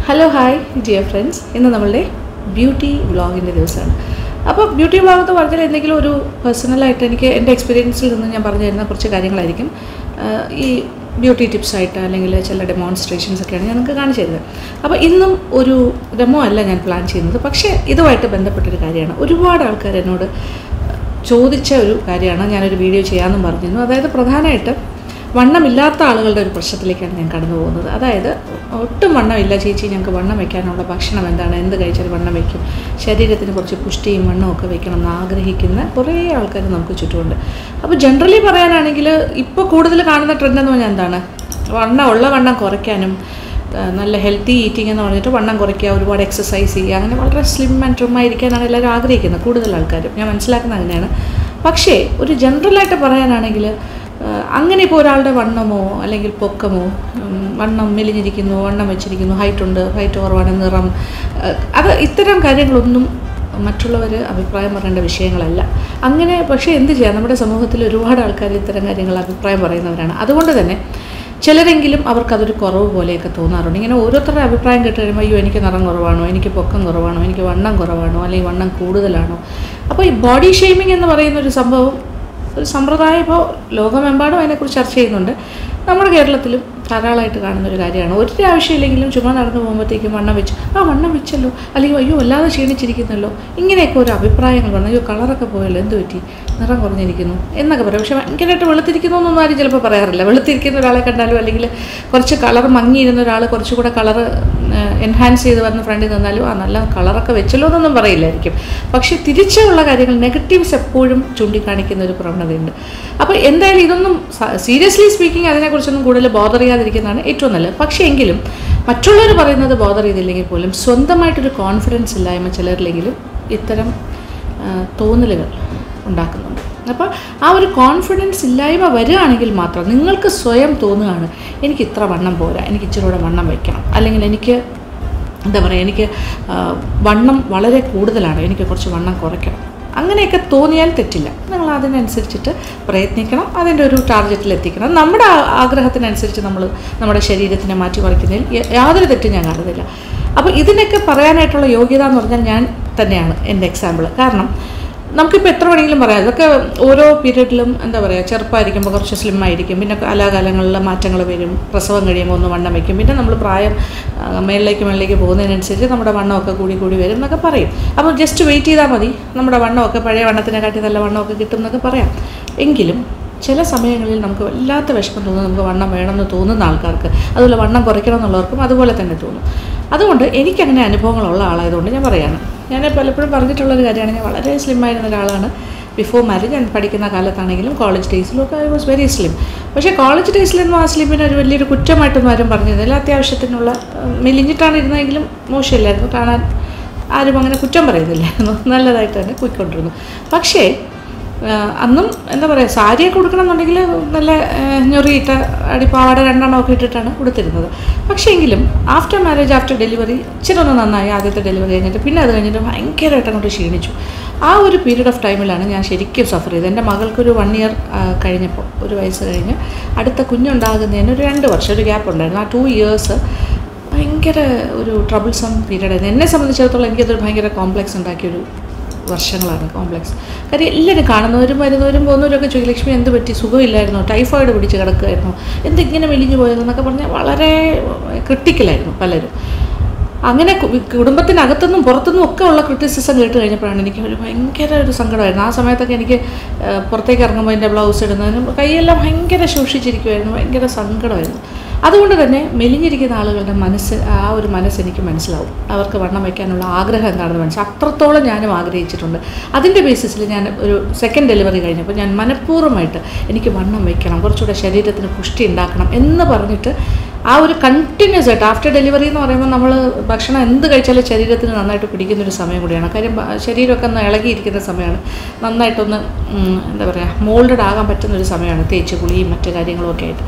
hello hi dear friends ഇന്ന് നമ്മളുടെ beauty വ്ളോഗിൻ്റെ ദിവസമാണ് അപ്പോൾ ബ്യൂട്ടി വ്ളോഗ് എന്ന് പറഞ്ഞാൽ എന്തെങ്കിലും ഒരു പേഴ്സണലായിട്ട് എനിക്ക് എൻ്റെ എക്സ്പീരിയൻസിൽ നിന്ന് ഞാൻ പറഞ്ഞു തരുന്ന കുറച്ച് കാര്യങ്ങളായിരിക്കും ആഹ് ഈ ബ്യൂട്ടി ടിപ്സായിട്ട് അല്ലെങ്കിൽ ചില ഡെമോൺസ്ട്രേഷൻസ് ഒക്കെയാണ് ഞാൻ നിങ്ങൾക്ക് കാണിച്ചു തരുന്നത് അപ്പോൾ ഇന്നും ഒരു ഡെമോ അല്ല ഞാൻ പ്ലാൻ ചെയ്യുന്നത് പക്ഷേ ഇതുമായിട്ട് ബന്ധപ്പെട്ടൊരു കാര്യമാണ് ഒരുപാട് ആൾക്കാർ എന്നോട് ചോദിച്ച ഒരു കാര്യമാണ് ഞാനൊരു വീഡിയോ ചെയ്യാമെന്നും പറഞ്ഞിരുന്നു അതായത് പ്രധാനമായിട്ടും വണ്ണമില്ലാത്ത ആളുകളുടെ ഒരു പ്രശ്നത്തിലേക്കാണ് ഞാൻ കടന്നു പോകുന്നത് അതായത് ഒട്ടും വണ്ണമില്ല ചേച്ചി ഞങ്ങൾക്ക് വണ്ണം വെക്കാനുള്ള ഭക്ഷണം എന്താണ് എന്ത് കഴിച്ചാൽ വണ്ണം വയ്ക്കും ശരീരത്തിന് കുറച്ച് പുഷ്ടിയും വണ്ണവും ഒക്കെ വെക്കണം എന്ന് ആഗ്രഹിക്കുന്ന കുറേ ആൾക്കാർ നമുക്ക് ചുറ്റുമുണ്ട് അപ്പോൾ ജനറലി പറയാനാണെങ്കിൽ ഇപ്പോൾ കൂടുതൽ കാണുന്ന ട്രെൻഡ് എന്ന് പറഞ്ഞാൽ എന്താണ് വണ്ണം ഉള്ള വണ്ണം കുറയ്ക്കാനും ആ, നല്ല ഹെൽത്തി ഈറ്റിംഗ് എന്ന് പറഞ്ഞിട്ട് വണ്ണം കുറയ്ക്കുക ഒരുപാട് എക്സസൈസ് ചെയ്യുക അങ്ങനെ വളരെ സ്ലിം ആൻഡ് ട്രിം ആയിരിക്കാനാണ് എല്ലാവരും ആഗ്രഹിക്കുന്നത് കൂടുതൽ ആൾക്കാരും ഞാൻ മനസ്സിലാക്കുന്നത് അങ്ങനെയാണ് പക്ഷേ ഒരു ജനറലായിട്ട് പറയാനാണെങ്കിൽ ആ, അങ്ങനെ ഇപ്പോൾ ഒരാളുടെ വണ്ണമോ അല്ലെങ്കിൽ പൊക്കമോ ഉം, വണ്ണം മെലിഞ്ഞിരിക്കുന്നു വണ്ണം വെച്ചിരിക്കുന്നു ഹൈറ്റ് ഉണ്ട് ഹൈറ്റ് കുറവാണ് നിറം ആ, അത് ഇത്തരം കാര്യങ്ങളൊന്നും മറ്റുള്ളവർ അഭിപ്രായം പറയേണ്ട വിഷയങ്ങളല്ല അങ്ങനെ പക്ഷേ എന്ത് ചെയ്യാം നമ്മുടെ സമൂഹത്തിൽ ഒരുപാട് ആൾക്കാർ ഇത്തരം കാര്യങ്ങൾ അഭിപ്രായം പറയുന്നവരാണ് അതുകൊണ്ട് തന്നെ ചിലരെങ്കിലും അവർക്കതൊരു കുറവ് പോലെയൊക്കെ തോന്നാറുണ്ട് ഇങ്ങനെ ഓരോരുത്തരുടെ അഭിപ്രായം കേട്ട് കഴിയുമ്പോൾ അയ്യോ എനിക്ക് നിറം കുറവാണോ എനിക്ക് പൊക്കം കുറവാണോ എനിക്ക് വണ്ണം കുറവാണോ അല്ലെങ്കിൽ വണ്ണം കൂടുതലാണോ അപ്പോൾ ഈ ബോഡി ഷെയ്മിങ് എന്ന് പറയുന്ന ഒരു സംഭവം ഒരു സമ്പ്രദായം ഇപ്പോൾ ലോകമെമ്പാടും അതിനെക്കുറിച്ച് ചർച്ച ചെയ്യുന്നുണ്ട് നമ്മുടെ കേരളത്തിലും ധാരാളമായിട്ട് കാണുന്ന ഒരു കാര്യമാണ് ഒരു ആവശ്യമില്ലെങ്കിലും ചുമ്മാ നടന്നു പോകുമ്പോഴത്തേക്കും വണ്ണം വെച്ച് ആ വണ്ണം വെച്ചല്ലോ അല്ലെങ്കിൽ അയ്യോ വല്ലാതെ ക്ഷീണിച്ചിരിക്കുന്നല്ലോ ഇങ്ങനെയൊക്കെ ഒരു അഭിപ്രായങ്ങൾ പറഞ്ഞു അയ്യോ കളറൊക്കെ പോയല്ലോ എന്ത് പറ്റി നിറം കുറഞ്ഞിരിക്കുന്നു എന്നൊക്കെ പറയും പക്ഷേ ഭയങ്കരമായിട്ട് വെളുത്തിരിക്കുന്നു എന്നൊന്നും ആരും ചിലപ്പോൾ പറയാറില്ല വെളുത്തിരിക്കുന്ന ഒരാളെ കണ്ടാലും അല്ലെങ്കിൽ കുറച്ച് കളർ മങ്ങിയിരുന്ന ഒരാൾ കുറച്ചുകൂടെ കളർ എൻഹാൻസ് ചെയ്ത് വന്ന് ഫ്രണ്ടിൽ നിന്നാലും ആ നല്ല കളറൊക്കെ വെച്ചല്ലോ എന്നൊന്നും പറയില്ലായിരിക്കും പക്ഷേ തിരിച്ചുള്ള കാര്യങ്ങൾ നെഗറ്റീവ്സ് എപ്പോഴും ചൂണ്ടിക്കാണിക്കുന്ന ഒരു പ്രവണതയുണ്ട് അപ്പോൾ എന്തായാലും ഇതൊന്നും സീരിയസ്ലി സ്പീക്കിംഗ് അതിനെക്കുറിച്ചൊന്നും കൂടുതൽ ബോധർ ചെയ്യാതിരിക്കുന്നതാണ് ഏറ്റവും നല്ലത് പക്ഷേ എങ്കിലും മറ്റുള്ളവർ പറയുന്നത് ബോധർ ചെയ്തില്ലെങ്കിൽ പോലും സ്വന്തമായിട്ടൊരു കോൺഫിഡൻസ് ഇല്ലായ്മ ചിലരിലെങ്കിലും ഇത്തരം ആ, തോന്നലുകൾ ഉണ്ടാക്കുന്നുണ്ട് അപ്പോൾ ആ ഒരു കോൺഫിഡൻസ് ഇല്ലായ്മ വരികയാണെങ്കിൽ മാത്രം നിങ്ങൾക്ക് സ്വയം തോന്നുകയാണ് എനിക്ക് ഇത്ര വണ്ണം പോരാ എനിക്ക് ഇച്ചിരി കൂടെ വണ്ണം വയ്ക്കണം അല്ലെങ്കിൽ എനിക്ക് എന്താ പറയുക എനിക്ക് ആ, വണ്ണം വളരെ കൂടുതലാണ് എനിക്ക് കുറച്ച് വണ്ണം കുറയ്ക്കണം അങ്ങനെയൊക്കെ തോന്നിയാൽ തെറ്റില്ല നിങ്ങൾ അതിനനുസരിച്ചിട്ട് പ്രയത്നിക്കണം അതിൻ്റെ ഒരു ടാർഗറ്റിൽ എത്തിക്കണം നമ്മുടെ ആ- ആഗ്രഹത്തിനനുസരിച്ച് നമ്മൾ നമ്മുടെ ശരീരത്തിനെ മാറ്റി മറിക്കുന്നതിൽ യ- യാതൊരു തെറ്റും ഞാൻ കാണുന്നില്ല അപ്പോൾ ഇതിനൊക്കെ പറയാനായിട്ടുള്ള യോഗ്യത എന്ന് പറഞ്ഞാൽ ഞാൻ തന്നെയാണ് എൻ്റെ എക്സാമ്പിൾ കാരണം നമുക്കിപ്പോൾ എത്ര വേണമെങ്കിലും പറയാം ഇതൊക്കെ ഓരോ പീരീഡിലും എന്താ പറയുക ചെറുപ്പമായിരിക്കുമ്പോൾ കുറച്ച് സ്ലിം ആയിരിക്കും പിന്നെ കാലാകാലങ്ങളിൽ മാറ്റങ്ങൾ വരും പ്രസവം കഴിയുമ്പോൾ ഒന്ന് വണ്ണം വയ്ക്കും പിന്നെ നമ്മൾ പ്രായം ആ, മേളിലേക്ക് മേളിലേക്ക് പോകുന്നതിനനുസരിച്ച് നമ്മുടെ വണ്ണമൊക്കെ കൂടി കൂടി വരും എന്നൊക്കെ പറയും അപ്പോൾ ജസ്റ്റ് വെയിറ്റ് ചെയ്താൽ മതി നമ്മുടെ വണ്ണമൊക്കെ പഴയ വണ്ണത്തിനെക്കാട്ടി നല്ല വണ്ണമൊക്കെ കിട്ടും എന്നൊക്കെ പറയാം എങ്കിലും ചില സമയങ്ങളിൽ നമുക്ക് വല്ലാത്ത വിഷമം തോന്നും നമുക്ക് വണ്ണം വേണമെന്ന് തോന്നുന്ന ആൾക്കാർക്ക് അതുപോലെ വണ്ണം കുറയ്ക്കണം എന്നുള്ളവർക്കും അതുപോലെ തന്നെ തോന്നും അതുകൊണ്ട് എനിക്കങ്ങനെ അനുഭവങ്ങളുള്ള ആളായതുകൊണ്ട് ഞാൻ പറയാണ് ഞാൻ പലപ്പോഴും പറഞ്ഞിട്ടുള്ളൊരു കാര്യമാണ് ഞാൻ വളരെ സ്ലിം ആയിരുന്ന ഒരാളാണ് ബിഫോർ മാരേജ് ഞാൻ പഠിക്കുന്ന കാലത്താണെങ്കിലും കോളേജ് ഡേയ്സിലും ഒക്കെ ഐ വാസ് വെരി സ്ലിം പക്ഷേ കോളേജ് ഡേയ്സിലൊന്നും ആ സ്ലിമിന് ഒരു വലിയൊരു കുറ്റമായിട്ടൊന്നും ആരും പറഞ്ഞിരുന്നില്ല അത്യാവശ്യത്തിനുള്ള ഉം, മെലിഞ്ഞിട്ടാണ് ഇരുന്നതെങ്കിലും മോശമില്ലായിരുന്നു കാണാൻ ആരും അങ്ങനെ കുറ്റം പറയുന്നില്ലായിരുന്നു നല്ലതായിട്ട് തന്നെ പോയിക്കൊണ്ടിരുന്നു പക്ഷേ ആഹ് അന്നും എന്താ പറയുക സാരിയൊക്കെ ഉടുക്കണമെന്നുണ്ടെങ്കിൽ നല്ല ആഹ് ഞൊറിയിട്ട അടിപ്പാവാട രണ്ടെണ്ണം ഒക്കെ ഇട്ടിട്ടാണ് ഉടുത്തിരുന്നത് പക്ഷേ എങ്കിലും ആഫ്റ്റർ മാരേജ് ആഫ്റ്റർ ഡെലിവറി ഇച്ചിരി ഒന്ന് നന്നായി ആദ്യത്തെ ഡെലിവറി കഴിഞ്ഞിട്ട് പിന്നെ അത് കഴിഞ്ഞിട്ട് ഭയങ്കരമായിട്ട് അങ്ങോട്ട് ക്ഷീണിച്ചു ആ ഒരു പീരീഡ് ഓഫ് ടൈമിലാണ് ഞാൻ ശരിക്കും സഫർ ചെയ്തത് എൻ്റെ മകൾക്കൊരു വൺ ഇയർ കഴിഞ്ഞപ്പോൾ ഒരു വയസ്സ് കഴിഞ്ഞ് അടുത്ത കുഞ്ഞുണ്ടാകുന്നതിന് ഒരു രണ്ട് വർഷം ഒരു ഗ്യാപ്പ് ഉണ്ടായിരുന്നു ആ ടു ഇയേഴ്സ് ഭയങ്കര ഒരു ട്രബിൾസം പീരീഡ് ആയിരുന്നു എന്നെ സംബന്ധിച്ചിടത്തോളം എനിക്കതൊരു ഭയങ്കര കോംപ്ലക്സ് ഉണ്ടാക്കിയൊരു വർഷങ്ങളാണ് കോംപ്ലക്സ് കാര്യം എല്ലാവരും കാണുന്നവരും വരുന്നവരും പോകുന്നവരും ഒക്കെ ചോദിക്കും ലക്ഷ്മി എന്ത് പറ്റി സുഖമില്ലായിരുന്നോ ടൈഫോയിഡ് പിടിച്ച് കിടക്കുമായിരുന്നു എന്തിങ്ങനെ മെലിഞ്ഞു പോയതെന്നൊക്കെ പറഞ്ഞാൽ വളരെ ക്രിട്ടിക്കലായിരുന്നു പലരും അങ്ങനെ കു- കുടുംബത്തിനകത്തുനിന്നും പുറത്തുനിന്നും ഒക്കെ ഉള്ള ക്രിറ്റിസിസം കേട്ട് കഴിഞ്ഞപ്പോഴാണ് എനിക്ക് ഒരു ഭയങ്കര ഒരു സങ്കടമായിരുന്നു ആ സമയത്തൊക്കെ എനിക്ക് ആ, പുറത്തേക്ക് ഇറങ്ങുമ്പോൾ എൻ്റെ ബ്ലൗസ് ഇടുന്നതിനും കൈയെല്ലാം ഭയങ്കര സൂക്ഷിച്ചിരിക്കുമായിരുന്നു ഭയങ്കര സങ്കടമായിരുന്നു അതുകൊണ്ട് തന്നെ മെലിഞ്ഞിരിക്കുന്ന ആളുകളുടെ മനസ്സ് ആ ഒരു മനസ്സ് എനിക്ക് മനസ്സിലാവും അവർക്ക് വണ്ണം വയ്ക്കാനുള്ള ആഗ്രഹം എന്താണെന്ന് മനസ്സിലാവും അത്രത്തോളം ഞാനും ആഗ്രഹിച്ചിട്ടുണ്ട് അതിൻ്റെ ബേസിസിൽ ഞാൻ ഒരു സെക്കൻഡ് ഡെലിവറി കഴിഞ്ഞപ്പോൾ ഞാൻ മനഃപൂർവ്വമായിട്ട് എനിക്ക് വണ്ണം വയ്ക്കണം കുറച്ചുകൂടെ ശരീരത്തിന് പുഷ്ടി ഉണ്ടാക്കണം എന്ന് പറഞ്ഞിട്ട് ആ ഒരു കണ്ടിന്യൂസ് ആയിട്ട് ആഫ്റ്റർ ഡെലിവറി എന്ന് പറയുമ്പോൾ നമ്മൾ ഭക്ഷണം എന്ത് കഴിച്ചാലും ശരീരത്തിന് നന്നായിട്ട് പിടിക്കുന്ന ഒരു സമയം കൂടിയാണ് കാര്യം ബ- ശരീരമൊക്കെ ഒന്ന് ഇളകിയിരിക്കുന്ന സമയമാണ് നന്നായിട്ടൊന്ന് ഉം, എന്താ പറയുക മോൾഡഡ് ആകാൻ പറ്റുന്ന ഒരു സമയമാണ് തേച്ച് കുളിയും മറ്റു കാര്യങ്ങളും ഒക്കെ ആയിട്ട്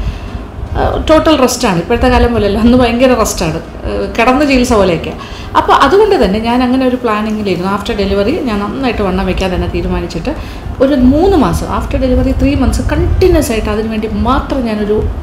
ടോട്ടൽ റെസ്റ്റാണ് ഇപ്പോഴത്തെ കാലം പോലെയല്ല അന്ന് ഭയങ്കര റെസ്റ്റാണ് കിടന്ന ചികിത്സ പോലെയൊക്കെ അപ്പോൾ അതുകൊണ്ട് തന്നെ ഞാൻ അങ്ങനെ ഒരു പ്ലാനിങ്ങിലിരുന്നു ആഫ്റ്റർ ഡെലിവറി ഞാൻ നന്നായിട്ട് വണ്ണം വെക്കാൻ തന്നെ തീരുമാനിച്ചിട്ട് ഒരു മൂന്ന് മാസം after delivery three months continuous ആയിട്ട് അതിന് വേണ്ടി മാത്രം ഞാനൊരു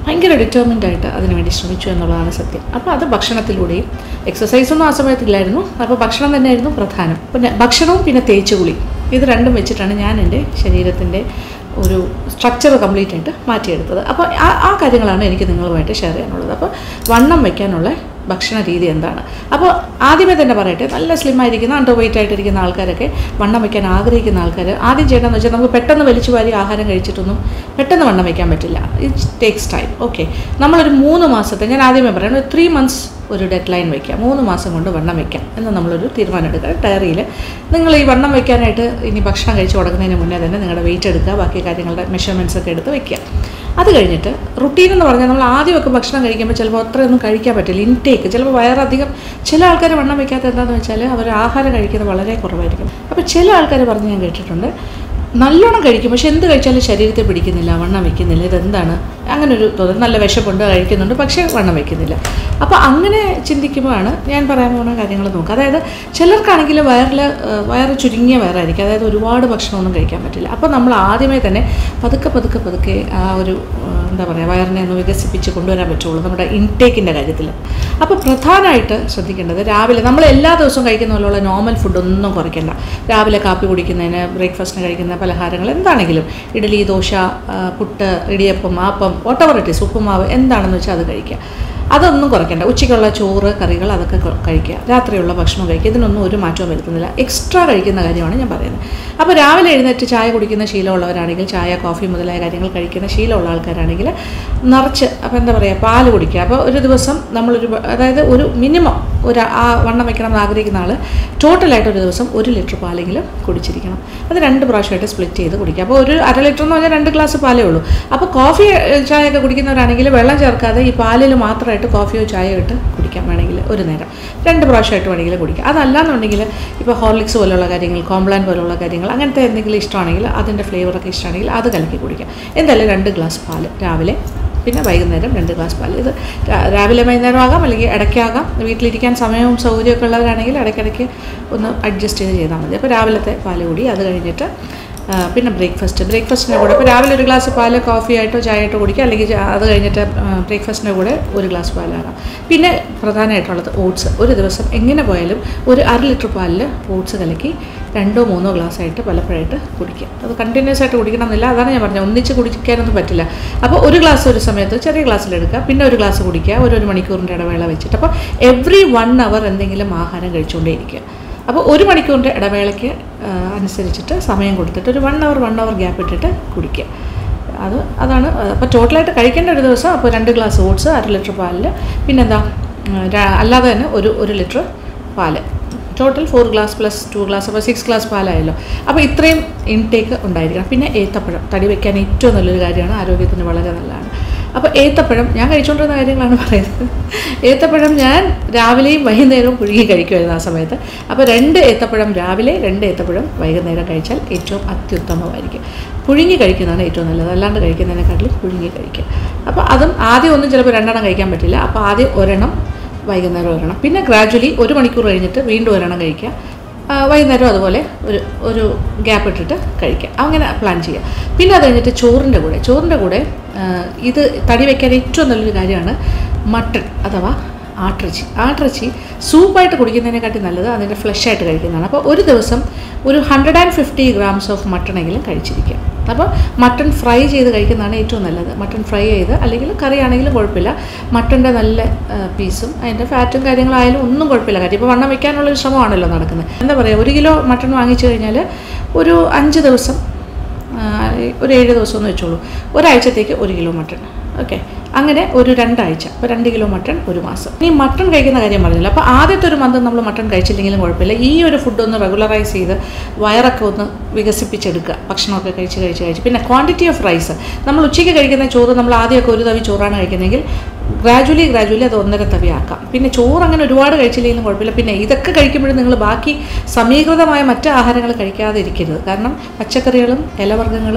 ഭയങ്കര ഡിറ്റർമിൻഡ് ആയിട്ട് അതിനുവേണ്ടി ശ്രമിച്ചു എന്നുള്ളതാണ് സത്യം അപ്പോൾ അത് ഭക്ഷണത്തിലൂടെയും എക്സസൈസ് ഒന്നും ആ സമയത്തില്ലായിരുന്നു അപ്പോൾ ഭക്ഷണം തന്നെയായിരുന്നു പ്രധാനം പിന്നെ ഭക്ഷണവും പിന്നെ തേച്ചുകുളി ഇത് രണ്ടും വെച്ചിട്ടാണ് ഞാൻ എൻ്റെ ശരീരത്തിൻ്റെ ഒരു സ്ട്രക്ചർ കംപ്ലീറ്റ് ആയിട്ട് മാറ്റിയെടുത്തത് അപ്പോൾ ആ ആ കാര്യങ്ങളാണ് എനിക്ക് നിങ്ങളുമായിട്ട് ഷെയർ ചെയ്യാനുള്ളത് അപ്പോൾ വണ്ണം വയ്ക്കാനുള്ള ഭക്ഷണ രീതി എന്താണ് അപ്പോൾ ആദ്യമേ തന്നെ പറയട്ടെ നല്ല സ്ലിം ആയിരിക്കുന്ന അണ്ടർ വെയിറ്റ് ആയിട്ടിരിക്കുന്ന ആൾക്കാരൊക്കെ വണ്ണം വയ്ക്കാൻ ആഗ്രഹിക്കുന്ന ആൾക്കാർ ആദ്യം ചെയ്യേണ്ടതെന്ന് വെച്ചാൽ നമുക്ക് പെട്ടെന്ന് വലിച്ചു വാരി ആഹാരം കഴിച്ചിട്ടൊന്നും പെട്ടെന്ന് വണ്ണം വയ്ക്കാൻ പറ്റില്ല ഇറ്റ് ടേക്സ് ടൈം ഓക്കെ നമ്മളൊരു മൂന്ന് മാസത്തെ ഞാൻ ആദ്യമേ പറയണം ഒരു ത്രീ മന്ത്സ് ഒരു ഡെഡ് ലൈൻ വയ്ക്കാം മൂന്ന് മാസം കൊണ്ട് വണ്ണം വയ്ക്കാം എന്ന് നമ്മളൊരു തീരുമാനം എടുക്കുക ഡയറിയിൽ നിങ്ങൾ ഈ വണ്ണം വയ്ക്കാനായിട്ട് ഇനി ഭക്ഷണം കഴിച്ച് കൊടുക്കുന്നതിന് മുന്നേ തന്നെ നിങ്ങളുടെ വെയിറ്റ് എടുക്കുക ബാക്കി കാര്യങ്ങളുടെ മെഷർമെൻറ്റ്സ് ഒക്കെ എടുത്ത് വയ്ക്കുക അത് കഴിഞ്ഞിട്ട് റുട്ടീൻ എന്ന് പറഞ്ഞാൽ നമ്മൾ ആദ്യമൊക്കെ ഭക്ഷണം കഴിക്കുമ്പോൾ ചിലപ്പോൾ അത്രയൊന്നും കഴിക്കാൻ പറ്റില്ല ഇൻടേക്ക് ചിലപ്പോൾ വയറധികം ചില ആൾക്കാർ വണ്ണം വയ്ക്കാത്ത എന്താണെന്ന് വെച്ചാൽ അവർ ആഹാരം കഴിക്കുന്നത് വളരെ കുറവായിരിക്കും അപ്പോൾ ചില ആൾക്കാർ പറഞ്ഞ് ഞാൻ കേട്ടിട്ടുണ്ട് നല്ലോണം കഴിക്കും പക്ഷെ എന്ത് കഴിച്ചാലും ശരീരത്തെ പിടിക്കുന്നില്ല വണ്ണം വയ്ക്കുന്നില്ല ഇതെന്താണ് അങ്ങനെ ഒരു തോന്നൽ നല്ല വിശപ്പുണ്ട് കഴിക്കുന്നുണ്ട് പക്ഷേ വണ്ണം വയ്ക്കുന്നില്ല അപ്പോൾ അങ്ങനെ ചിന്തിക്കുമ്പോഴാണ് ഞാൻ പറയാൻ പോകുന്ന കാര്യങ്ങൾ നോക്കുക അതായത് ചിലർക്കാണെങ്കിൽ വയറിൽ വയറ് ചുരുങ്ങിയ വയറായിരിക്കും അതായത് ഒരുപാട് ഭക്ഷണമൊന്നും കഴിക്കാൻ പറ്റില്ല അപ്പോൾ നമ്മൾ ആദ്യമേ തന്നെ പതുക്കെ പതുക്കെ പതുക്കെ ആ ഒരു ആ, എന്താ പറയുക വയറിനെ ഒന്ന് വികസിപ്പിച്ച് കൊണ്ടുവരാൻ പറ്റുള്ളൂ നമ്മുടെ ഇൻടേക്കിൻ്റെ കാര്യത്തിൽ അപ്പോൾ പ്രധാനമായിട്ട് ശ്രദ്ധിക്കേണ്ടത് രാവിലെ നമ്മൾ എല്ലാ ദിവസവും കഴിക്കുന്ന പോലെയുള്ള നോർമൽ ഫുഡ് ഒന്നും കുറയ്ക്കേണ്ട രാവിലെ കാപ്പി കുടിക്കുന്നതിന് ബ്രേക്ക്ഫാസ്റ്റിന് കഴിക്കുന്ന പലഹാരങ്ങൾ എന്താണെങ്കിലും ഇഡ്ഡലി ദോശ ആ, puttu idiyappam appam whatever it is uppumavu എന്താണെന്ന് വെച്ചാൽ അത് കഴിക്കുക അതൊന്നും കുറയ്ക്കേണ്ട ഉച്ചയ്ക്കുള്ള ചോറ് കറികൾ അതൊക്കെ കൊ- കഴിക്കുക രാത്രിയുള്ള ഭക്ഷണം കഴിക്കുക ഇതിനൊന്നും ഒരു മാറ്റവും വരുത്തുന്നില്ല എക്സ്ട്രാ കഴിക്കുന്ന കാര്യമാണ് ഞാൻ പറയുന്നത് അപ്പോൾ രാവിലെ എഴുന്നേറ്റ് ചായ കുടിക്കുന്ന ശീലമുള്ളവരാണെങ്കിൽ ചായ കോഫി മുതലായ കാര്യങ്ങൾ കഴിക്കുന്ന ശീലമുള്ള ആൾക്കാരാണെങ്കിൽ നിറച്ച് അപ്പോൾ എന്താ പറയുക പാല് കുടിക്കുക അപ്പോൾ ഒരു ദിവസം നമ്മളൊരു ബ- അതായത് ഒരു മിനിമം ഒരു ആ വണ്ണം വെക്കണം എന്ന് ആഗ്രഹിക്കുന്ന ആൾ ടോട്ടലായിട്ട് ഒരു ദിവസം ഒരു ലിറ്റർ പാലെങ്കിലും കുടിച്ചിരിക്കണം അത് രണ്ട് പ്രാവശ്യമായിട്ട് സ്പ്ലിറ്റ് ചെയ്ത് കുടിക്കുക അപ്പോൾ ഒരു അര ലിറ്റർ എന്ന് പറഞ്ഞാൽ രണ്ട് ഗ്ലാസ് പാലേ ഉള്ളൂ അപ്പോൾ കോഫി ഏഹ്, ചായ ഒക്കെ കുടിക്കുന്നവരാണെങ്കിൽ വെള്ളം ചേർക്കാതെ ഈ പാലിൽ മാത്രമായിട്ട് കോഫിയോ ചായയോ ഇട്ട് കുടിക്കാം വേണമെങ്കിൽ ഒരു നേരം രണ്ട് പ്രാവശ്യമായിട്ട് വേണമെങ്കിൽ കുടിക്കാം അതല്ലാന്നുണ്ടെങ്കിൽ ഇപ്പോൾ ഹോർലിക്സ് പോലുള്ള കാര്യങ്ങൾ കോംപ്ലാൻ പോലുള്ള കാര്യങ്ങൾ അങ്ങനത്തെ എന്തെങ്കിലും ഇഷ്ടമാണെങ്കിൽ അതിൻ്റെ ഫ്ലേവറൊക്കെ ഇഷ്ടമാണെങ്കിൽ അത് കലക്കി കുടിക്കാം എന്തായാലും രണ്ട് ഗ്ലാസ് പാല് രാവിലെ പിന്നെ വൈകുന്നേരം രണ്ട് ഗ്ലാസ് പാൽ ഇത് രാ- രാവിലെ വൈകുന്നേരം ആകാം അല്ലെങ്കിൽ ഇടയ്ക്കാകാം വീട്ടിലിരിക്കാൻ സമയവും സൗകര്യമൊക്കെ ഉള്ളവരാണെങ്കിൽ ഇടയ്ക്കിടയ്ക്ക് ഒന്ന് അഡ്ജസ്റ്റ് ചെയ്ത് ചെയ്താൽ മതി അപ്പോൾ രാവിലത്തെ പാല് കൂടി അത് കഴിഞ്ഞിട്ട് ആ, പിന്നെ ബ്രേക്ക്ഫാസ്റ്റ് ബ്രേക്ക്ഫാസ്റ്റിൻ്റെ കൂടെ ഇപ്പോൾ രാവിലെ ഒരു ഗ്ലാസ് പാല് കോഫി ആയിട്ടോ ചായ ആയിട്ടോ കുടിക്കുക അല്ലെങ്കിൽ ചാ- അത് കഴിഞ്ഞിട്ട് ബ്രേക്ക്ഫാസ്റ്റിൻ്റെ കൂടെ ഒരു ഗ്ലാസ് പാലാകാം പിന്നെ പ്രധാനമായിട്ടുള്ളത് ഓട്സ് ഒരു ദിവസം എങ്ങനെ പോയാലും ഒരു അര ലിറ്റർ പാലിൽ ഓട്സ് കലക്കി രണ്ടോ മൂന്നോ ഗ്ലാസ് ആയിട്ട് പലപ്പോഴായിട്ട് കുടിക്കുക അത് കണ്ടിന്യൂസ് ആയിട്ട് കുടിക്കണം എന്നില്ല അതാണ് ഞാൻ പറഞ്ഞത് ഒന്നിച്ച് കുടിക്കാനൊന്നും പറ്റില്ല അപ്പോൾ ഒരു ഗ്ലാസ് ഒരു സമയത്ത് ചെറിയ ഗ്ലാസ്സിലെടുക്കുക പിന്നെ ഒരു ഗ്ലാസ് കുടിക്കുക ഒരു ഒരു മണിക്കൂറിൻ്റെ ഇടവേള വെച്ചിട്ട് അപ്പോൾ എവറി വൺ അവർ എന്തെങ്കിലും ആഹാരം കഴിച്ചുകൊണ്ടേയിരിക്കുക അപ്പോൾ ഒരു മണിക്കൂറിൻ്റെ ഇടവേളയ്ക്ക് ആ, അനുസരിച്ചിട്ട് സമയം കൊടുത്തിട്ട് ഒരു one hour one hour gap ഇട്ടിട്ട് കുടിക്കുക അത് അതാണ് അപ്പോൾ ടോട്ടലായിട്ട് കഴിക്കേണ്ട ഒരു ദിവസം അപ്പോൾ രണ്ട് ഗ്ലാസ് ഓട്സ് അര ലിറ്റർ പാലിൽ പിന്നെന്താ ഉം, രാ- അല്ലാതെ തന്നെ ഒരു ഒരു ലിറ്റർ പാല് total four glass plus two glass അപ്പോൾ സിക്സ് ഗ്ലാസ് പാലായല്ലോ അപ്പോൾ ഇത്രയും ഇൻടേക്ക് ഉണ്ടായിരിക്കണം പിന്നെ ഏത്തപ്പഴം തടി വയ്ക്കാൻ ഏറ്റവും നല്ലൊരു കാര്യമാണ് ആരോഗ്യത്തിന് വളരെ നല്ലതാണ് അപ്പോൾ ഏത്തപ്പഴം ഞാൻ കഴിച്ചുകൊണ്ടിരുന്ന കാര്യങ്ങളാണ് പറയുന്നത് ഏത്തപ്പഴം ഞാൻ രാവിലെയും വൈകുന്നേരവും പുഴുങ്ങി കഴിക്കുമായിരുന്നു ആ സമയത്ത് അപ്പോൾ രണ്ട് ഏത്തപ്പഴം രാവിലെ രണ്ട് ഏത്തപ്പഴം വൈകുന്നേരം കഴിച്ചാൽ ഏറ്റവും അത്യുത്തമമായിരിക്കും പുഴുങ്ങി കഴിക്കുന്നതാണ് ഏറ്റവും നല്ലത് അല്ലാണ്ട് കഴിക്കുന്നതിനെക്കാട്ടിലും പുഴുങ്ങി കഴിക്കുക അപ്പോൾ അതും ആദ്യം ഒന്നും ചിലപ്പോൾ രണ്ടെണ്ണം കഴിക്കാൻ പറ്റില്ല അപ്പോൾ ആദ്യം ഒരെണ്ണം വൈകുന്നേരം ഒരെണ്ണം പിന്നെ ഗ്രാജുവലി ഒരു മണിക്കൂർ കഴിഞ്ഞിട്ട് വീണ്ടും ഒരെണ്ണം കഴിക്കുക ആ, വൈകുന്നേരം അതുപോലെ ഒരു ഒരു ഗ്യാപ്പ് ഇട്ടിട്ട് കഴിക്കുക അങ്ങനെ പ്ലാൻ ചെയ്യുക പിന്നെ അത് കഴിഞ്ഞിട്ട് ചോറിൻ്റെ കൂടെ ചോറിൻ്റെ കൂടെ ആ, ഇത് തടി വയ്ക്കാൻ ഏറ്റവും നല്ലൊരു കാര്യമാണ് മട്ടൺ അഥവാ ആട്ടിറച്ചി ആട്ടിറച്ചി സൂപ്പായിട്ട് കുടിക്കുന്നതിനെക്കാട്ടി നല്ലത് അതിൻ്റെ ഫ്ലഷ് ആയിട്ട് കഴിക്കുന്നതാണ് അപ്പോൾ ഒരു ദിവസം ഒരു hundred and fifty grams of മട്ടണെങ്കിലും കഴിച്ചിരിക്കുക അപ്പോൾ മട്ടൺ ഫ്രൈ ചെയ്ത് കഴിക്കുന്നതാണ് ഏറ്റവും നല്ലത് മട്ടൺ ഫ്രൈ ചെയ്ത് അല്ലെങ്കിൽ കറി ആണെങ്കിലും കുഴപ്പമില്ല മട്ടൻ്റെ നല്ല ആ, പീസും അതിൻ്റെ ഫാറ്റും കാര്യങ്ങളായാലും ഒന്നും കുഴപ്പമില്ല കാര്യം ഇപ്പോൾ വണ്ണം വയ്ക്കാനുള്ളൊരു ശ്രമമാണല്ലോ നടക്കുന്നത് എന്താ പറയുക ഒരു കിലോ മട്ടൺ വാങ്ങിച്ചു കഴിഞ്ഞാൽ ഒരു അഞ്ച് ദിവസം ആ, ഒരു ഏഴ് ദിവസം എന്ന് വെച്ചോളൂ ഒരാഴ്ചത്തേക്ക് ഒരു കിലോ മട്ടൺ ഓക്കെ അങ്ങനെ ഒരു രണ്ടാഴ്ച അപ്പോൾ രണ്ട് കിലോ മട്ടൺ ഒരു മാസം ഈ മട്ടൺ കഴിക്കുന്ന കാര്യം പറഞ്ഞില്ല അപ്പോൾ ആദ്യത്തെ ഒരു മന്ത് നമ്മൾ മട്ടൺ കഴിച്ചില്ലെങ്കിലും കുഴപ്പമില്ല ഈ ഒരു ഫുഡ് ഒന്ന് റെഗുലറൈസ് ചെയ്ത് വയറൊക്കെ ഒന്ന് വികസിപ്പിച്ചെടുക്കുക ഭക്ഷണമൊക്കെ കഴിച്ച് കഴിച്ച് കഴിച്ച് പിന്നെ ക്വാണ്ടിറ്റി ഓഫ് റൈസ് നമ്മൾ ഉച്ചയ്ക്ക് കഴിക്കുന്ന ചോറ് നമ്മൾ ആദ്യമൊക്കെ ഒരു തവി ചോറാണ് കഴിക്കുന്നതെങ്കിൽ ഗ്രാജുവലി ഗ്രാജുവലി അത് ഒന്നര തവി ആക്കാം പിന്നെ ചോറ് അങ്ങനെ ഒരുപാട് കഴിച്ചില്ലെങ്കിലും കുഴപ്പമില്ല പിന്നെ ഇതൊക്കെ കഴിക്കുമ്പോഴും നിങ്ങൾ ബാക്കി സമീകൃതമായ മറ്റ് ആഹാരങ്ങൾ കഴിക്കാതെ ഇരിക്കരുത് കാരണം പച്ചക്കറികളും ഇലവർഗ്ഗങ്ങളും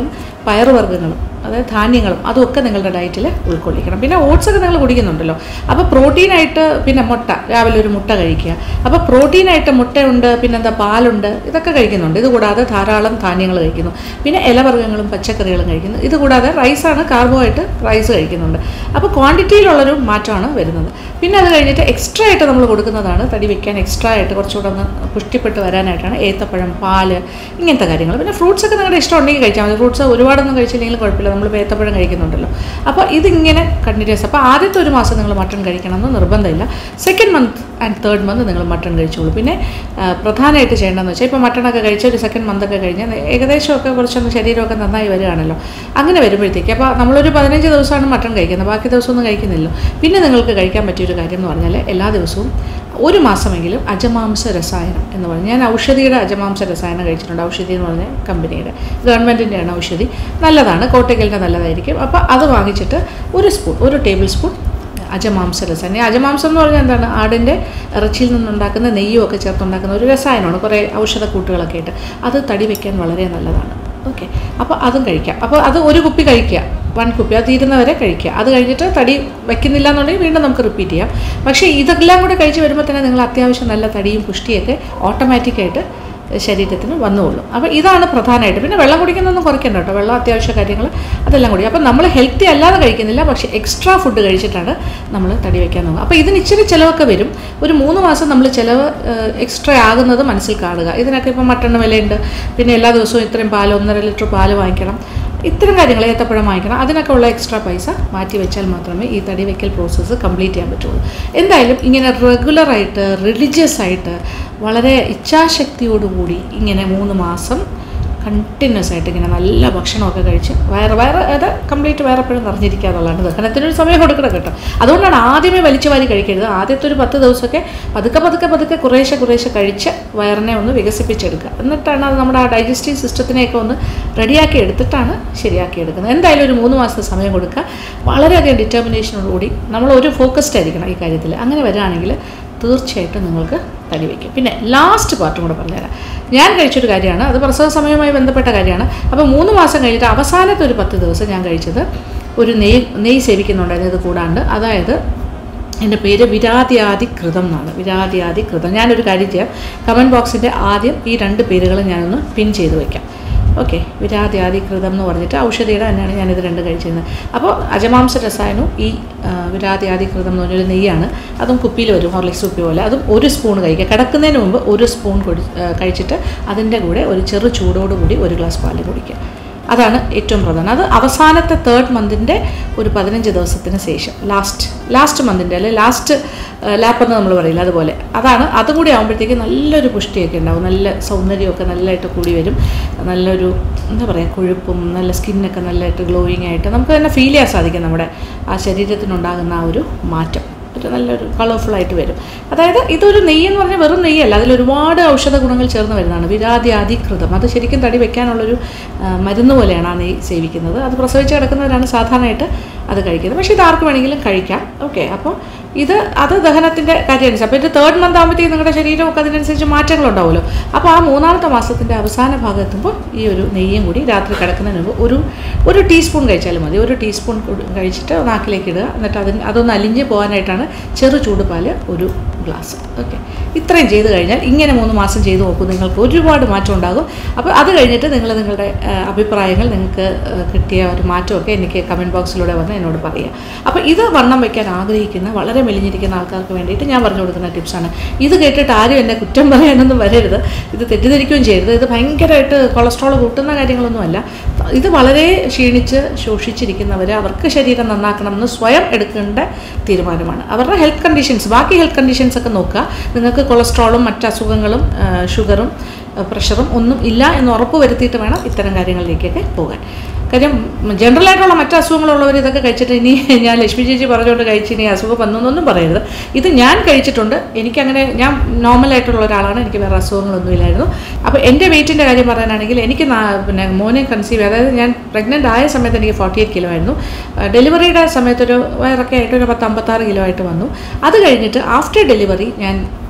പയറുവർഗ്ഗങ്ങളും അതായത് ധാന്യങ്ങളും അതുമൊക്കെ നിങ്ങളുടെ ഡയറ്റിൽ ഉൾക്കൊള്ളിക്കണം പിന്നെ ഓട്സ് ഒക്കെ നിങ്ങൾ കുടിക്കുന്നുണ്ടല്ലോ അപ്പോൾ പ്രോട്ടീനായിട്ട് പിന്നെ മുട്ട രാവിലെ ഒരു മുട്ട കഴിക്കുക അപ്പോൾ പ്രോട്ടീനായിട്ട് മുട്ടയുണ്ട് പിന്നെന്താ പാലുണ്ട് ഇതൊക്കെ കഴിക്കുന്നുണ്ട് ഇത് കൂടാതെ ധാരാളം ധാന്യങ്ങൾ കഴിക്കുന്നു പിന്നെ ഇലവർഗ്ഗങ്ങളും പച്ചക്കറികളും കഴിക്കുന്നു ഇത് കൂടാതെ റൈസാണ് കാർബോഹൈഡ്രേറ്റ് റൈസ് കഴിക്കുന്നുണ്ട് അപ്പോൾ ക്വാണ്ടിറ്റിയിലുള്ളൊരു മാറ്റമാണ് വരുന്നത് പിന്നെ അത് കഴിഞ്ഞിട്ട് എക്സ്ട്രാ ആയിട്ട് നമ്മൾ കൊടുക്കുന്നതാണ് തടി വെക്കാൻ എക്സ്ട്രാ ആയിട്ട് കുറച്ചുകൂടെ ഒന്ന് പുഷ്ടിപ്പെട്ട് വരാനായിട്ടാണ് ഏത്തപ്പഴം പാല് ഇങ്ങനത്തെ കാര്യങ്ങൾ പിന്നെ ഫ്രൂട്ട്സ് ഒക്കെ നിങ്ങളുടെ ഇഷ്ടം ഉണ്ടെങ്കിൽ കഴിച്ചാൽ മതി ഫ്രൂട്ട്സ് ഒരുപാടൊന്നും കഴിച്ചില്ലെങ്കിൽ കുഴപ്പമില്ല നമ്മൾ ഏത്തപ്പഴം കഴിക്കുന്നുണ്ടല്ലോ അപ്പോൾ ഇതിങ്ങനെ കണ്ടിന്യൂസ് അപ്പോൾ ആദ്യത്തെ ഒരു മാസം നിങ്ങൾ മട്ടൺ കഴിക്കണമെന്ന് നിർബന്ധമില്ല second month and third month നിങ്ങൾ മട്ടൺ കഴിച്ചോളൂ പിന്നെ ആ, പ്രധാനമായിട്ട് ചെയ്യേണ്ടതെന്ന് വെച്ചാൽ ഇപ്പോൾ മട്ടണൊക്കെ കഴിച്ച ഒരു സെക്കൻഡ് മന്തൊക്കെ കഴിഞ്ഞ് ഏകദേശമൊക്കെ കുറച്ചൊന്ന് ശരീരമൊക്കെ നന്നായി വരികയാണല്ലോ അങ്ങനെ വരുമ്പോഴത്തേക്ക് അപ്പോൾ നമ്മളൊരു പതിനഞ്ച് ദിവസമാണ് മട്ടൺ കഴിക്കുന്നത് ബാക്കി ദിവസമൊന്നും കഴിക്കുന്നില്ല പിന്നെ നിങ്ങൾക്ക് കഴിക്കാൻ പറ്റിയൊരു കാര്യം എന്ന് പറഞ്ഞാൽ എല്ലാ ദിവസവും ഒരു മാസമെങ്കിലും അജമാംസ രസായനം എന്ന് പറഞ്ഞ് ഞാൻ ഔഷധിയുടെ അജമാംസ രസായനം കഴിച്ചിട്ടുണ്ട് ഔഷധി എന്ന് പറഞ്ഞ കമ്പനിയുടെ ഗവൺമെൻറ്റിൻ്റെയാണ് ഔഷധി നല്ലതാണ് കോട്ടയ്ക്കലിൻ്റെ നല്ലതായിരിക്കും അപ്പോൾ അത് വാങ്ങിച്ചിട്ട് ഒരു സ്പൂൺ ഒരു ടേബിൾ സ്പൂൺ അജമാംസ രസായനം ഈ അജമാംസം എന്ന് പറഞ്ഞാൽ എന്താണ് ആടിൻ്റെ ഇറച്ചിയിൽ നിന്നുണ്ടാക്കുന്ന നെയ്യും ഒക്കെ ചേർത്തുണ്ടാക്കുന്ന ഒരു രസായനമാണ് കുറേ ഔഷധക്കൂട്ടുകളൊക്കെ ആയിട്ട് അത് തടി വയ്ക്കാൻ വളരെ നല്ലതാണ് ഓക്കെ അപ്പോൾ അതും കഴിക്കാം അപ്പോൾ അത് ഒരു കുപ്പി കഴിക്കുക വൺ കുപ്പി അത് തീരുന്നവരെ കഴിക്കുക അത് കഴിഞ്ഞിട്ട് തടി വയ്ക്കുന്നില്ല എന്നുണ്ടെങ്കിൽ വീണ്ടും നമുക്ക് റിപ്പീറ്റ് ചെയ്യാം പക്ഷേ ഇതെല്ലാം കൂടെ കഴിച്ച് വരുമ്പോൾ തന്നെ നിങ്ങൾ അത്യാവശ്യം നല്ല തടിയും പുഷ്ടിയൊക്കെ ഓട്ടോമാറ്റിക്കായിട്ട് ശരീരത്തിന് വന്നുകൊള്ളും അപ്പോൾ ഇതാണ് പ്രധാനമായിട്ട് പിന്നെ വെള്ളം കുടിക്കുന്നതൊന്നും കുറയ്ക്കണ്ട കേട്ടോ വെള്ളം അത്യാവശ്യ കാര്യങ്ങൾ അതെല്ലാം കൂടി അപ്പോൾ നമ്മൾ ഹെൽത്തി അല്ലാതെ കഴിക്കുന്നില്ല പക്ഷേ എക്സ്ട്രാ ഫുഡ് കഴിച്ചിട്ടാണ് നമ്മൾ തടി വയ്ക്കാൻ നോക്കുക അപ്പോൾ ഇതിന് ഇച്ചിരി ചിലവൊക്കെ വരും ഒരു മൂന്ന് മാസം നമ്മൾ ചിലവ് എക്സ്ട്രാ ആകുന്നത് മനസ്സിൽ കാണുക ഇതിനൊക്കെ ഇപ്പോൾ മട്ടണ് വിലയുണ്ട് പിന്നെ എല്ലാ ദിവസവും ഇത്രയും പാല് ഒന്നര ലിറ്റർ പാല് വാങ്ങിക്കണം ഇത്തരം കാര്യങ്ങൾ ഏത്തപ്പഴം വാങ്ങിക്കണം അതിനൊക്കെ ഉള്ള എക്സ്ട്രാ പൈസ മാറ്റി വെച്ചാൽ മാത്രമേ ഈ തടി വയ്ക്കൽ പ്രോസസ്സ് കംപ്ലീറ്റ് ചെയ്യാൻ പറ്റുള്ളൂ എന്തായാലും ഇങ്ങനെ റെഗുലറായിട്ട് റിലീജിയസ് ആയിട്ട് വളരെ ഇച്ഛാശക്തിയോടുകൂടി ഇങ്ങനെ മൂന്ന് മാസം കണ്ടിന്യൂസ് ആയിട്ട് ഇങ്ങനെ നല്ല ഭക്ഷണമൊക്കെ കഴിച്ച് വയറ് വയറ് അത് കംപ്ലീറ്റ് വയറെപ്പോഴും നിറഞ്ഞിരിക്കുക എന്നുള്ളതാണ് ദഹനത്തിനൊരു സമയം കൊടുക്കണം കേട്ടോ അതുകൊണ്ടാണ് ആദ്യമേ വലിച്ചു വാരി കഴിക്കരുത് ആദ്യത്തെ ഒരു പത്ത് ദിവസമൊക്കെ പതുക്കെ പതുക്കെ പതുക്കെ കുറേശ്ശെ കുറേശ്ശെ കഴിച്ച് വയറിനെ ഒന്ന് വികസിപ്പിച്ചെടുക്കുക എന്നിട്ടാണ് അത് നമ്മുടെ ആ ഡൈജസ്റ്റീവ് സിസ്റ്റത്തിനെയൊക്കെ ഒന്ന് റെഡിയാക്കി എടുത്തിട്ടാണ് ശരിയാക്കി എടുക്കുന്നത് എന്തായാലും ഒരു മൂന്ന് മാസത്തെ സമയം കൊടുക്കുക വളരെയധികം ഡിറ്റർമിനേഷനോടുകൂടി നമ്മൾ ഒരു ഫോക്കസ്ഡ് ആയിരിക്കണം ഈ കാര്യത്തിൽ അങ്ങനെ വരികയാണെങ്കിൽ തീർച്ചയായിട്ടും നിങ്ങൾക്ക് തടി വയ്ക്കും പിന്നെ ലാസ്റ്റ് പാർട്ടും കൂടെ പറഞ്ഞുതരാം ഞാൻ കഴിച്ചൊരു കാര്യമാണ് അത് പ്രസവ സമയവുമായി ബന്ധപ്പെട്ട കാര്യമാണ് അപ്പോൾ മൂന്ന് മാസം കഴിഞ്ഞിട്ട് അവസാനത്തെ ഒരു പത്ത് ദിവസം ഞാൻ കഴിച്ചത് ഒരു നെയ് നെയ്യ് സേവിക്കുന്നുണ്ടായിരുന്നു ഇത് കൂടാണ്ട് അതായത് എൻ്റെ പേര് വിരാതിയാതി കൃതം എന്നാണ് വിരാതിയാതി കൃതം ഞാനൊരു കാര്യം ചെയ്യാം കമൻറ്റ് ബോക്സിൻ്റെ ആദ്യം ഈ രണ്ട് പേരുകൾ ഞാനൊന്ന് പിൻ ചെയ്ത് വയ്ക്കാം ഓക്കെ വിരാതിയാതികൃതം എന്ന് പറഞ്ഞിട്ട് ഔഷധിയുടെ തന്നെയാണ് ഞാനിത് രണ്ട് കഴിച്ചിരുന്നത് അപ്പോൾ അജമാംസ രസായനവും ഈ ആ, വിരാതിയാതികൃതം എന്ന് പറഞ്ഞൊരു നെയ്യാണ് അതും കുപ്പിയിൽ വരും ഹോർലിക്സ് കുപ്പി പോലെ അതും ഒരു സ്പൂൺ കഴിക്കുക കിടക്കുന്നതിന് മുമ്പ് ഒരു സ്പൂൺ കുടി ആ, കഴിച്ചിട്ട് അതിൻ്റെ കൂടെ ഒരു ചെറു ചൂടോടുകൂടി ഒരു ഗ്ലാസ് പാല് കുടിക്കുക അതാണ് ഏറ്റവും പ്രധാനം അത് അവസാനത്തെ തേർഡ് മന്തിൻ്റെ ഒരു പതിനഞ്ച് ദിവസത്തിന് ശേഷം ലാസ്റ്റ് ലാസ്റ്റ് മന്തിൻ്റെ അല്ലെ ലാസ്റ്റ് ലാപ്പ് എന്ന് നമ്മൾ പറയില്ല അതുപോലെ അതാണ് അതും കൂടി ആകുമ്പോഴത്തേക്ക് നല്ലൊരു പുഷ്ടിയൊക്കെ ഉണ്ടാവും നല്ല സൗന്ദര്യമൊക്കെ നല്ലതായിട്ട് കൂടി വരും നല്ലൊരു എന്താ പറയുക കൊഴുപ്പും നല്ല സ്കിന്നൊക്കെ നല്ലതായിട്ട് ഗ്ലോയിങ് ആയിട്ട് നമുക്ക് തന്നെ ഫീൽ ചെയ്യാൻ സാധിക്കും നമ്മുടെ ആ ശരീരത്തിനുണ്ടാകുന്ന ആ ഒരു മാറ്റം ഒരു നല്ലൊരു കളർഫുൾ ആയിട്ട് വരും അതായത് ഇതൊരു നെയ്യ് എന്ന് പറഞ്ഞാൽ വെറും നെയ്യല്ല അതിൽ ഒരുപാട് ഔഷധ ഗുണങ്ങൾ ചേർന്ന് വരുന്നതാണ് വിരാതിയാതികൃതം അത് ശരിക്കും തടി വെക്കാനുള്ളൊരു ആ, മരുന്ന് പോലെയാണ് ആ നെയ്യ് സേവിക്കുന്നത് അത് പ്രസവിച്ച് കിടക്കുന്നവരാണ് സാധാരണയായിട്ട് അത് കഴിക്കുന്നത് പക്ഷേ ഇത് ആർക്ക് വേണമെങ്കിലും കഴിക്കാം ഓക്കെ അപ്പോൾ ഇത് അത് ദഹനത്തിൻ്റെ കാര്യമനുസരിച്ച് അപ്പോൾ ഇത് തേർഡ് മന്ത് ആകുമ്പോഴത്തേക്ക് നിങ്ങളുടെ ശരീരമൊക്കെ അതിനനുസരിച്ച് മാറ്റങ്ങളുണ്ടാവുമല്ലോ അപ്പോൾ ആ മൂന്നാമത്തെ മാസത്തിൻ്റെ അവസാന ഭാഗം എത്തുമ്പോൾ ഈ ഒരു നെയ്യും കൂടി രാത്രി കിടക്കുന്നതിന് മുമ്പ് ഒരു ഒരു ടീസ്പൂൺ കഴിച്ചാലും മതി ഒരു ടീസ്പൂൺ കൂടി കഴിച്ചിട്ട് നാക്കിലേക്ക് ഇടുക എന്നിട്ട് അതിന് അതൊന്ന് അലിഞ്ഞ് പോകാനായിട്ടാണ് ചെറു ചൂടുപാല് ഒരു ഗ്ലാസ് ഓക്കെ ഇത്രയും ചെയ്ത് കഴിഞ്ഞാൽ ഇങ്ങനെ മൂന്ന് മാസം ചെയ്ത് നോക്കൂ നിങ്ങൾക്ക് ഒരുപാട് മാറ്റം ഉണ്ടാകും അപ്പോൾ അത് കഴിഞ്ഞിട്ട് നിങ്ങൾ നിങ്ങളുടെ ആ, അഭിപ്രായങ്ങൾ നിങ്ങൾക്ക് ആ, കിട്ടിയ ഒരു മാറ്റമൊക്കെ എനിക്ക് കമൻറ്റ് ബോക്സിലൂടെ വന്ന് എന്നോട് പറയുക അപ്പോൾ ഇത് വണ്ണം വയ്ക്കാൻ ആഗ്രഹിക്കുന്ന വളരെ മെലിഞ്ഞിരിക്കുന്ന ആൾക്കാർക്ക് വേണ്ടിയിട്ട് ഞാൻ പറഞ്ഞു കൊടുക്കുന്ന ടിപ്സാണ് ഇത് കേട്ടിട്ട് ആരും എന്നെ കുറ്റം പറയാനൊന്നും വരരുത് ഇത് തെറ്റിദ്ധരിക്കുകയും ചെയ്യരുത് ഇത് ഭയങ്കരമായിട്ട് കൊളസ്ട്രോൾ കൂട്ടുന്ന കാര്യങ്ങളൊന്നുമല്ല ഇത് വളരെ ക്ഷീണിച്ച് ശോഷിച്ചിരിക്കുന്നവർ അവർക്ക് ശരീരം നന്നാക്കണമെന്ന് സ്വയം എടുക്കേണ്ട തീരുമാനമാണ് അവരുടെ ഹെൽത്ത് കണ്ടീഷൻസ് ബാക്കി ഹെൽത്ത് കണ്ടീഷൻസ് ഒക്കെ നോക്കുക നിങ്ങൾക്ക് കൊളസ്ട്രോളും മറ്റ് അസുഖങ്ങളും ആ, ഷുഗറും ആ, പ്രഷറും ഒന്നും ഇല്ല എന്ന് ഉറപ്പ് വരുത്തിയിട്ട് വേണം ഇത്തരം കാര്യങ്ങളിലേക്കൊക്കെ പോകാൻ കാര്യം ജനറൽ ആയിട്ടുള്ള മറ്റ് അസുഖങ്ങളുള്ളവർ ഇതൊക്കെ കഴിച്ചിട്ട് ഇനി ഞാൻ ലക്ഷ്മി ചേച്ചി പറഞ്ഞുകൊണ്ട് കഴിച്ച് ഇനി അസുഖം വന്നു എന്നൊന്നും പറയരുത് ഇത് ഞാൻ കഴിച്ചിട്ടുണ്ട് എനിക്കങ്ങനെ ഞാൻ നോർമലായിട്ടുള്ള ഒരാളാണ് എനിക്ക് വേറെ അസുഖങ്ങളൊന്നും ഇല്ലായിരുന്നു അപ്പോൾ എൻ്റെ വെയിറ്റിൻ്റെ കാര്യം പറയാനാണെങ്കിൽ എനിക്ക് നാ- പിന്നെ മോനെ കൺസീവ് അതായത് ഞാൻ പ്രഗ്നൻ്റ് ആയ സമയത്ത് എനിക്ക് ഫോർട്ടി എയ്റ്റ് കിലോ ആയിരുന്നു ഡെലിവറിയുടെ സമയത്തൊരു വയറൊക്കെ ആയിട്ട് ഒരു പത്ത് അമ്പത്താറ് കിലോ ആയിട്ട് വന്നു അത് കഴിഞ്ഞിട്ട് ആഫ്റ്റർ ഡെലിവറി ഞാൻ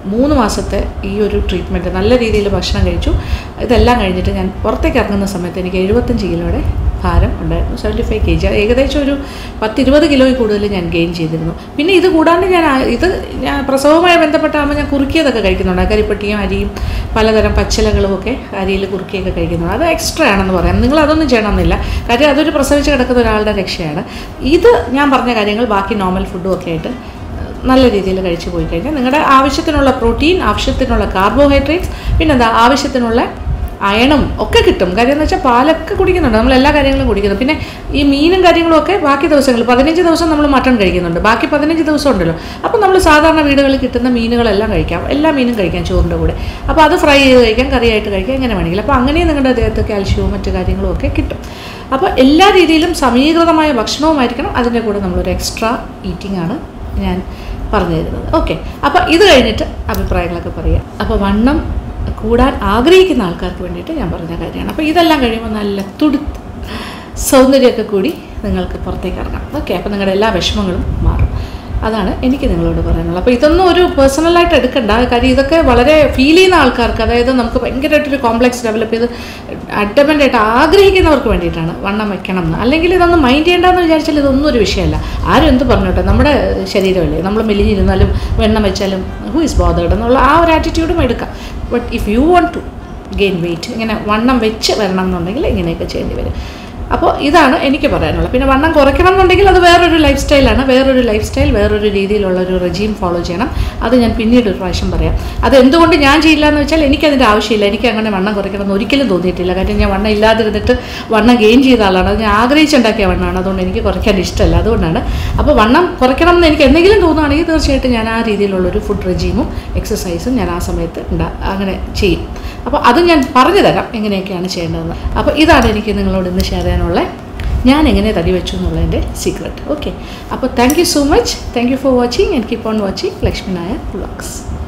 മൂന്ന് മാസത്തെ ഈ ഒരു ട്രീറ്റ്മെൻറ്റ് നല്ല രീതിയിൽ ഭക്ഷണം കഴിച്ചു ഇതെല്ലാം കഴിഞ്ഞിട്ട് ഞാൻ പുറത്തേക്ക് ഇറങ്ങുന്ന സമയത്ത് എനിക്ക് എഴുപത്തഞ്ച് കിലോയുടെ ഭാരം ഉണ്ടായിരുന്നു സെവൻറ്റി ഫൈവ് കെ ജി ഏകദേശം ഒരു പത്തിരുപത് കിലോയിൽ കൂടുതൽ ഞാൻ ഗെയിൻ ചെയ്തിരുന്നു പിന്നെ ഇത് കൂടാണ്ട് ഞാൻ ആ- ഇത് ഞാൻ പ്രസവവുമായി ബന്ധപ്പെട്ടാകുമ്പോൾ ഞാൻ കുറുക്കിയതൊക്കെ കഴിക്കുന്നുണ്ട് കരിപ്പട്ടിയും അരിയും പലതരം പച്ചിലകളും ഒക്കെ അരിയിൽ കുറുക്കിയൊക്കെ കഴിക്കുന്നുണ്ട് അത് എക്സ്ട്രാ ആണെന്ന് പറയാം നിങ്ങൾ അതൊന്നും ചെയ്യണമെന്നില്ല കാര്യം അതൊരു പ്രസവിച്ച് കിടക്കുന്ന ഒരാളുടെ രക്ഷയാണ് ഇത് ഞാൻ പറഞ്ഞ കാര്യങ്ങൾ ബാക്കി നോർമൽ ഫുഡും ഒക്കെ ആയിട്ട് നല്ല രീതിയിൽ കഴിച്ചു പോയി കഴിഞ്ഞാൽ നിങ്ങളുടെ ആവശ്യത്തിനുള്ള പ്രോട്ടീൻ ആവശ്യത്തിനുള്ള കാർബോഹൈഡ്രേറ്റ്സ് പിന്നെന്താ ആവശ്യത്തിനുള്ള അയണും ഒക്കെ കിട്ടും കാര്യം എന്ന് വെച്ചാൽ പാലൊക്കെ കുടിക്കുന്നുണ്ട് നമ്മൾ എല്ലാ കാര്യങ്ങളും കുടിക്കുന്നു പിന്നെ ഈ മീനും കാര്യങ്ങളും ഒക്കെ ബാക്കി ദിവസങ്ങൾ പതിനഞ്ച് ദിവസം നമ്മൾ മട്ടൺ കഴിക്കുന്നുണ്ട് ബാക്കി പതിനഞ്ച് ദിവസം ഉണ്ടല്ലോ അപ്പോൾ നമ്മൾ സാധാരണ വീടുകളിൽ കിട്ടുന്ന മീനുകളെല്ലാം കഴിക്കാം എല്ലാ മീനും കഴിക്കാം ചോറിൻ്റെ കൂടെ അപ്പോൾ അത് ഫ്രൈ ചെയ്ത് കഴിക്കാം കറിയായിട്ട് കഴിക്കാം എങ്ങനെ വേണമെങ്കിലും അപ്പോൾ അങ്ങനെയും നിങ്ങളുടെ ദേഹത്ത് കാൽഷ്യവും മറ്റു കാര്യങ്ങളും ഒക്കെ കിട്ടും അപ്പോൾ എല്ലാ രീതിയിലും സമീകൃതമായ ഭക്ഷണവുമായിരിക്കണം അതിൻ്റെ കൂടെ നമ്മളൊരു എക്സ്ട്രാ ഈറ്റിംഗ് ആണ് ഞാൻ പറഞ്ഞു തരുന്നത് ഓക്കെ അപ്പോൾ ഇത് കഴിഞ്ഞിട്ട് അഭിപ്രായങ്ങളൊക്കെ പറയാം അപ്പോൾ വണ്ണം കൂടാൻ ആഗ്രഹിക്കുന്ന ആൾക്കാർക്ക് വേണ്ടിയിട്ട് ഞാൻ പറഞ്ഞ കാര്യമാണ് അപ്പോൾ ഇതെല്ലാം കഴിയുമ്പോൾ നല്ല തുടുത്ത് സൗന്ദര്യമൊക്കെ കൂടി നിങ്ങൾക്ക് പുറത്തേക്ക് ഇറങ്ങാം ഓക്കെ അപ്പോൾ നിങ്ങളുടെ എല്ലാ വിഷമങ്ങളും മാറും അതാണ് എനിക്ക് നിങ്ങളോട് പറയാനുള്ളത് അപ്പോൾ ഇതൊന്നും ഒരു പേഴ്സണലായിട്ട് എടുക്കണ്ട കാര്യം ഇതൊക്കെ വളരെ ഫീൽ ചെയ്യുന്ന ആൾക്കാർക്ക് അതായത് നമുക്ക് ഭയങ്കരമായിട്ടൊരു കോംപ്ലക്സ് ഡെവലപ്പ് ചെയ്ത് അഡ്ഡമെൻ്റ് ആയിട്ട് ആഗ്രഹിക്കുന്നവർക്ക് വേണ്ടിയിട്ടാണ് വണ്ണം വെക്കണം എന്ന് അല്ലെങ്കിൽ ഇതൊന്നും മൈൻഡ് ചെയ്യേണ്ടെന്ന് വിചാരിച്ചാൽ ഇതൊന്നും ഒരു വിഷയമല്ല ആരും എന്ത് പറഞ്ഞോട്ടെ നമ്മുടെ ശരീരമല്ലേ നമ്മൾ മെലിഞ്ഞിരുന്നാലും വെണ്ണം വെച്ചാലും ഹൂ ഇസ് ബോധേഡ് എന്നുള്ള ആ ഒരു ആറ്റിറ്റ്യൂഡും എടുക്കാം but if you want to gain weight ഇങ്ങനെ വണ്ണം വെച്ച് വരണം എന്നുണ്ടെങ്കിൽ ഇങ്ങനെയൊക്കെ ചെയ്യേണ്ടി വരും അപ്പോൾ ഇതാണ് എനിക്ക് പറയാനുള്ളത് പിന്നെ വണ്ണം കുറയ്ക്കണം എന്നുണ്ടെങ്കിൽ അത് വേറൊരു ലൈഫ് സ്റ്റൈലാണ് വേറൊരു ലൈഫ് സ്റ്റൈൽ വേറൊരു രീതിയിലുള്ള ഒരു റെജീം ഫോളോ ചെയ്യണം അത് ഞാൻ പിന്നീട് ഒരു പ്രാവശ്യം പറയാം അത് എന്തുകൊണ്ട് ഞാൻ ചെയ്യില്ല എന്ന് വെച്ചാൽ എനിക്കതിൻ്റെ ആവശ്യമില്ല എനിക്ക് അങ്ങനെ വണ്ണം കുറയ്ക്കണം എന്ന് ഒരിക്കലും തോന്നിയിട്ടില്ല കാര്യം ഞാൻ വണ്ണം ഇല്ലാതിരുന്നിട്ട് വണ്ണം ഗെയിൻ ചെയ്ത ആളാണ് അത് ഞാൻ ആഗ്രഹിച്ചുണ്ടാക്കിയ വണ്ണമാണ് അതുകൊണ്ട് എനിക്ക് കുറയ്ക്കാൻ ഇഷ്ടമല്ല അതുകൊണ്ടാണ് അപ്പോൾ വണ്ണം കുറയ്ക്കണം എന്ന് എനിക്ക് എന്തെങ്കിലും തോന്നുകയാണെങ്കിൽ തീർച്ചയായിട്ടും ഞാൻ ആ രീതിയിലുള്ളൊരു ഫുഡ് റെജീമും എക്സസൈസും ഞാൻ ആ സമയത്ത് ഉണ്ടാ അങ്ങനെ ചെയ്യും അപ്പോൾ അത് ഞാൻ പറഞ്ഞു തരാം എങ്ങനെയൊക്കെയാണ് ചെയ്യേണ്ടതെന്ന് അപ്പോൾ ഇതാണ് എനിക്ക് നിങ്ങളോട് ഇന്ന് ഷെയർ ചെയ്യാനുള്ള ഞാൻ എങ്ങനെ തടി വെച്ചു എന്നുള്ളതിൻ്റെ സീക്രട്ട് ഓക്കെ അപ്പോൾ thank you so much thank you for watching and keep on watching Lakshmi Nair vlogs